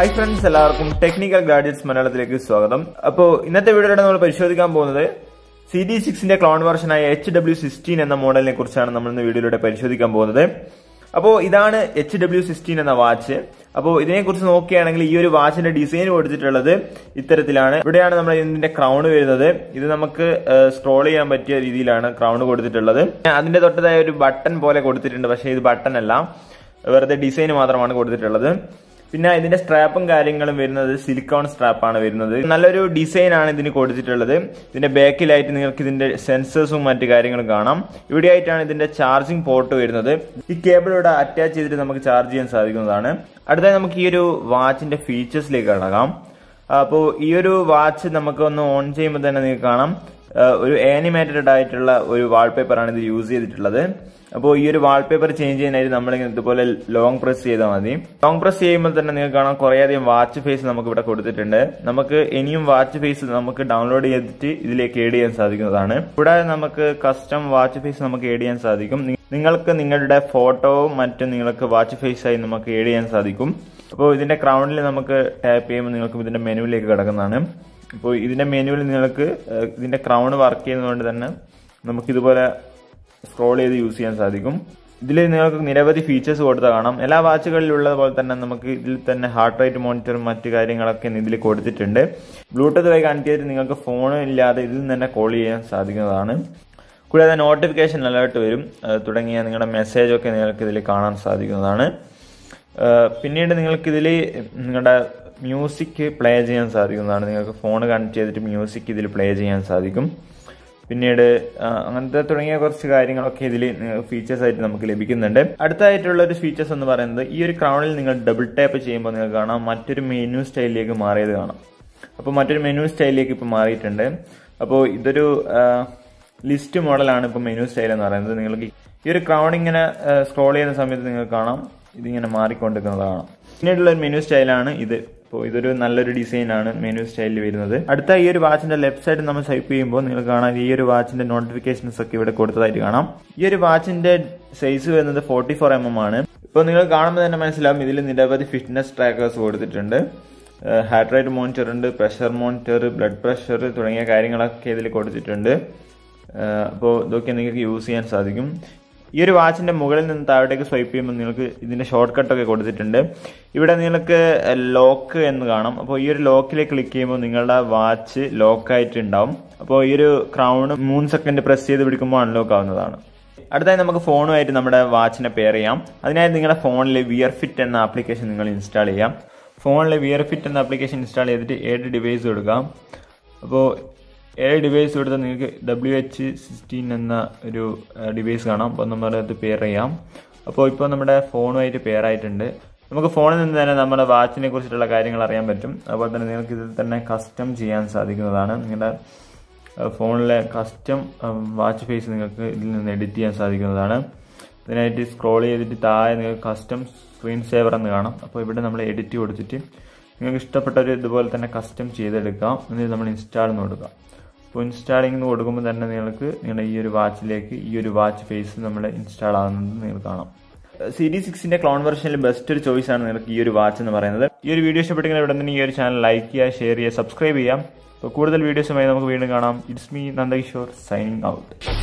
hi friends എല്ലാവർക്കും technical gadgets മലയാളത്തിലേക്ക് സ്വാഗതം അപ്പോൾ ഇന്നത്തെ വീഡിയോയിലൂടെ നമ്മൾ പരിശോധിക്കാൻ പോകുന്നത് സി ഡി സിക്സിന്റെ ക്ലോൺ വെർഷനായ എച്ച് ഡബ്ല്യു സിക്സ്റ്റീൻ എന്ന മോഡലിനെ കുറിച്ചാണ് നമ്മൾ ഇന്ന് വീഡിയോയിലൂടെ പരിശോധിക്കാൻ പോകുന്നത് അപ്പോൾ ഇതാണ് എച്ച് ഡബ്ല്യു സിക്സ്റ്റീൻ എന്ന വാച്ച് അപ്പോൾ ഇതിനെക്കുറിച്ച് നോക്കുകയാണെങ്കിൽ ഈ ഒരു വാച്ചിന്റെ ഡിസൈൻ കൊടുത്തിട്ടുള്ളത് ഇത്തരത്തിലാണ് ഇവിടെയാണ് നമ്മൾ ഇതിന്റെ ക്രൗൺ വരുന്നത് ഇത് നമുക്ക് സ്ക്രോൾ ചെയ്യാൻ പറ്റിയ രീതിയിലാണ് ക്രൗൺ കൊടുത്തിട്ടുള്ളത് അതിന്റെ തൊട്ടതായ ഒരു ബട്ടൺ പോലെ കൊടുത്തിട്ടുണ്ട് പക്ഷേ ഇത് ബട്ടൺ അല്ല വെറുതെ ഡിസൈൻ മാത്രമാണ് കൊടുത്തിട്ടുള്ളത് പിന്നെ ഇതിന്റെ സ്ട്രാപ്പും കാര്യങ്ങളും വരുന്നത് സിലിക്കോൺ സ്ട്രാപ്പാണ് വരുന്നത് നല്ലൊരു ഡിസൈൻ ആണ് ഇതിന് കൊടുത്തിട്ടുള്ളത് ഇതിന്റെ ബാക്കിലായിട്ട് നിങ്ങൾക്ക് ഇതിന്റെ സെൻസേഴ്സും മറ്റു കാര്യങ്ങളും കാണാം ഇവിടെ ആയിട്ടാണ് ഇതിന്റെ ചാർജിങ് പോർട്ട് വരുന്നത് ഈ കേബിൾ ഇവിടെ അറ്റാച്ച് ചെയ്തിട്ട് നമുക്ക് ചാർജ് ചെയ്യാൻ സാധിക്കുന്നതാണ് അടുത്തായി നമുക്ക് ഈ ഒരു വാച്ചിന്റെ ഫീച്ചേഴ്സിലേക്ക് കടക്കാം അപ്പോൾ ഈ ഒരു വാച്ച് നമുക്ക് ഒന്ന് ഓൺ ചെയ്യുമ്പോൾ തന്നെ നിങ്ങൾക്ക് കാണാം ഒരു ആനിമേറ്റഡ് ആയിട്ടുള്ള ഒരു വാൾപേപ്പറാണ് ഇത് യൂസ് ചെയ്തിട്ടുള്ളത് അപ്പോൾ ഈ ഒരു വാൾപേപ്പർ ചേഞ്ച് ചെയ്യാനായിട്ട് നമ്മൾ ഇതുപോലെ ലോങ് പ്രസ് ചെയ്താൽ മതി ലോങ് പ്രസ് ചെയ്യുമ്പോൾ തന്നെ നിങ്ങൾക്ക് കാണാം കുറേയധികം വാച്ച് ഫേസ് നമുക്ക് ഇവിടെ കൊടുത്തിട്ടുണ്ട് നമുക്ക് ഇനിയും വാച്ച് ഫേസ് നമുക്ക് ഡൗൺലോഡ് ചെയ്തിട്ട് ഇതിലേക്ക് ഏഡ് ചെയ്യാൻ സാധിക്കുന്നതാണ് കൂടാതെ നമുക്ക് കസ്റ്റം വാച്ച് ഫേസ് നമുക്ക് ഏഡ് ചെയ്യാൻ സാധിക്കും നിങ്ങൾക്ക് നിങ്ങളുടെ ഫോട്ടോവും മറ്റും നിങ്ങൾക്ക് വാച്ച് ഫേസ് ആയി നമുക്ക് ഏഡ് ചെയ്യാൻ സാധിക്കും അപ്പോൾ ഇതിന്റെ ക്രൗണ്ടിൽ നമുക്ക് ടാപ്പ് ചെയ്യുമ്പോൾ നിങ്ങൾക്ക് ഇതിന്റെ മെനുവിലേക്ക് കിടക്കുന്നതാണ് അപ്പോൾ ഇതിന്റെ മെനുവിൽ നിങ്ങൾക്ക് ഇതിന്റെ ക്രൗൺ വർക്ക് ചെയ്യുന്നതുകൊണ്ട് തന്നെ നമുക്ക് ഇതുപോലെ സ്ക്രോൾ ചെയ്ത് യൂസ് ചെയ്യാൻ സാധിക്കും ഇതിൽ നിങ്ങൾക്ക് നിരവധി ഫീച്ചേഴ്സ് കൊടുത്ത കാണാം എല്ലാ വാച്ചുകളിലുള്ളത് പോലെ തന്നെ നമുക്ക് ഇതിൽ തന്നെ ഹാർട്ട് റേറ്റ് മോണിറ്ററും മറ്റു കാര്യങ്ങളൊക്കെ ഇതിൽ കൊടുത്തിട്ടുണ്ട് ബ്ലൂടൂത്ത് വഴി കണക്ട് ചെയ്തിട്ട് നിങ്ങൾക്ക് ഫോൺ ഇല്ലാതെ ഇതിൽ തന്നെ കോൾ ചെയ്യാൻ സാധിക്കുന്നതാണ് കൂടാതെ നോട്ടിഫിക്കേഷൻ അലേർട്ട് വരും തുടങ്ങിയ നിങ്ങളുടെ മെസ്സേജൊക്കെ നിങ്ങൾക്ക് ഇതിൽ കാണാൻ സാധിക്കുന്നതാണ് പിന്നീട് നിങ്ങൾക്ക് ഇതിൽ നിങ്ങളുടെ മ്യൂസിക് പ്ലേ ചെയ്യാൻ സാധിക്കുന്നതാണ് നിങ്ങൾക്ക് ഫോൺ കണക്ട് ചെയ്തിട്ട് മ്യൂസിക് ഇതിൽ പ്ലേ ചെയ്യാൻ സാധിക്കും പിന്നീട് അങ്ങനത്തെ തുടങ്ങിയ കുറച്ച് കാര്യങ്ങളൊക്കെ ഇതിൽ ഫീച്ചേഴ്സ് ആയിട്ട് നമുക്ക് ലഭിക്കുന്നുണ്ട് അടുത്തായിട്ടുള്ള ഒരു ഫീച്ചേഴ്സ് എന്ന് പറയുന്നത് ഈ ഒരു ക്രൗണിൽ നിങ്ങൾ ഡബിൾ ടാപ്പ് ചെയ്യുമ്പോൾ നിങ്ങൾക്ക് കാണാം മറ്റൊരു മെനു സ്റ്റൈലിലേക്ക് മാറിയത് കാണാം അപ്പോൾ മറ്റൊരു മെനു സ്റ്റൈലിലേക്ക് ഇപ്പോൾ മാറിയിട്ടുണ്ട് അപ്പോൾ ഇതൊരു ലിസ്റ്റ് മോഡലാണ് ഇപ്പോൾ മെനു സ്റ്റൈൽ എന്ന് പറയുന്നത് നിങ്ങൾക്ക് ഈ ഒരു ക്രൗൺ ഇങ്ങനെ സ്ക്രോൾ ചെയ്യുന്ന സമയത്ത് നിങ്ങൾക്ക് കാണാം ഇതിങ്ങനെ മാറിക്കൊണ്ടിരിക്കുന്നത് കാണാം പിന്നീടുള്ള ഒരു മെനു സ്റ്റൈലാണ് ഇത് അപ്പോൾ ഇതൊരു നല്ലൊരു ഡിസൈനാണ് മെനു സ്റ്റൈലിൽ വരുന്നത് അടുത്ത ഈ ഒരു വാച്ചിന്റെ ലെഫ്റ്റ് സൈഡ് നമ്മൾ സ്വൈപ്പ് ചെയ്യുമ്പോൾ നിങ്ങൾക്ക് കാണാം ഈ ഒരു വാച്ചിന്റെ നോട്ടിഫിക്കേഷൻസ് ഒക്കെ ഇവിടെ കൊടുത്തതായിട്ട് കാണാം ഈ ഒരു വാച്ചിന്റെ സൈസ് വരുന്നത് ഫോർട്ടി ഫോർ എം എം ആണ് ഇപ്പോൾ നിങ്ങൾ കാണുമ്പോൾ തന്നെ മനസ്സിലാവും ഇതിൽ നിരവധി ഫിറ്റ്നസ് ട്രാക്കേഴ്സ് കൊടുത്തിട്ടുണ്ട് ഹാർട്ട് റേറ്റ് മോണിറ്റർ ഉണ്ട് പ്രഷർ മോണിറ്റർ ബ്ലഡ് പ്രഷർ തുടങ്ങിയ കാര്യങ്ങളൊക്കെ ഇതിൽ കൊടുത്തിട്ടുണ്ട് അപ്പോൾ ഇതൊക്കെ നിങ്ങൾക്ക് യൂസ് ചെയ്യാൻ സാധിക്കും ഈ ഒരു വാച്ചിന്റെ മുകളിൽ നിന്ന് താഴോട്ടേക്ക് സ്വൈപ്പ് ചെയ്യുമ്പോൾ നിങ്ങൾക്ക് ഇതിന്റെ ഷോർട്ട് കട്ടൊക്കെ കൊടുത്തിട്ടുണ്ട് ഇവിടെ നിങ്ങൾക്ക് ലോക്ക് എന്ന് കാണാം അപ്പോൾ ഈ ഒരു ലോക്കിലേക്ക് ക്ലിക്ക് ചെയ്യുമ്പോൾ നിങ്ങളുടെ വാച്ച് ലോക്കായിട്ട് ഉണ്ടാവും അപ്പോൾ ഈ ഒരു ക്രൗൺ മൂന്ന് സെക്കൻഡ് പ്രസ് ചെയ്ത് പിടിക്കുമ്പോൾ അൺലോക്ക് ആവുന്നതാണ് അടുത്തായി നമുക്ക് ഫോണുമായിട്ട് നമ്മുടെ വാച്ചിനെ പെയർ ചെയ്യാം അതിനായി നിങ്ങളുടെ ഫോണിൽ വിയർ ഫിറ്റ് എന്ന ആപ്ലിക്കേഷൻ നിങ്ങൾ ഇൻസ്റ്റാൾ ചെയ്യാം ഫോണിൽ വിയർ ഫിറ്റ് എന്ന ആപ്ലിക്കേഷൻ ഇൻസ്റ്റാൾ ചെയ്തിട്ട് ഏത് ഡിവൈസ് കൊടുക്കാം അപ്പോൾ ഏഴ് ഡിവൈസ് കൊടുത്താൽ നിങ്ങൾക്ക് ഡബ്ല്യു എച്ച് സിക്സ്റ്റീൻ എന്ന ഒരു ഡിവൈസ് കാണാം അപ്പോൾ നമ്മൾ അത് പെയർ ചെയ്യാം അപ്പോൾ ഇപ്പോൾ നമ്മുടെ ഫോണുമായിട്ട് പെയർ ആയിട്ടുണ്ട് നമുക്ക് ഫോണിൽ നിന്ന് തന്നെ നമ്മുടെ വാച്ചിനെ കുറിച്ചിട്ടുള്ള കാര്യങ്ങൾ അറിയാൻ പറ്റും അതുപോലെ തന്നെ നിങ്ങൾക്ക് ഇതിൽ തന്നെ കസ്റ്റം ചെയ്യാൻ സാധിക്കുന്നതാണ് നിങ്ങളുടെ ഫോണിലെ കസ്റ്റം വാച്ച് ഫേസ് നിങ്ങൾക്ക് ഇതിൽ നിന്ന് എഡിറ്റ് ചെയ്യാൻ സാധിക്കുന്നതാണ് ഇതിനായിട്ട് സ്ക്രോൾ ചെയ്തിട്ട് താഴെ നിങ്ങൾക്ക് കസ്റ്റം സ്ക്രീൻ സേവർ എന്ന് കാണാം അപ്പോൾ ഇവിടെ നമ്മൾ എഡിറ്റ് കൊടുത്തിട്ട് നിങ്ങൾക്ക് ഇഷ്ടപ്പെട്ട ഒരു ഇതുപോലെ തന്നെ കസ്റ്റം ചെയ്തെടുക്കാം എന്നിട്ട് നമ്മൾ ഇൻസ്റ്റാൾ എന്ന് കൊടുക്കാം അപ്പോൾ ഇൻസ്റ്റാളിംഗ് എന്ന് കൊടുക്കുമ്പോൾ തന്നെ നിങ്ങൾക്ക് നിങ്ങളുടെ ഈ ഒരു വാച്ചിലേക്ക് ഈ ഒരു വാച്ച് ഫേസ് നമ്മൾ ഇൻസ്റ്റാൾ ആകുന്നത് നിങ്ങൾക്ക് കാണാം സി ഡി സിക്സിന്റെ ക്ലോൺ വെർഷനിൽ ബെസ്റ്റ് ഒരു ചോയ്സ് ആണ് നിങ്ങൾക്ക് ഈ ഒരു വാച്ച് എന്ന് പറയുന്നത് ഈ ഒരു വീഡിയോ ഇഷ്ടപ്പെട്ടെങ്കിൽ ഇവിടെ തന്നെ ഈ ഒരു ചാനൽ ലൈക്ക് ചെയ്യുക ഷെയർ ചെയ്യുക സബ്സ്ക്രൈബ് ചെയ്യാം അപ്പോൾ കൂടുതൽ വീഡിയോസുമായി നമുക്ക് വീണ്ടും കാണാം it's me Nandakishore signing out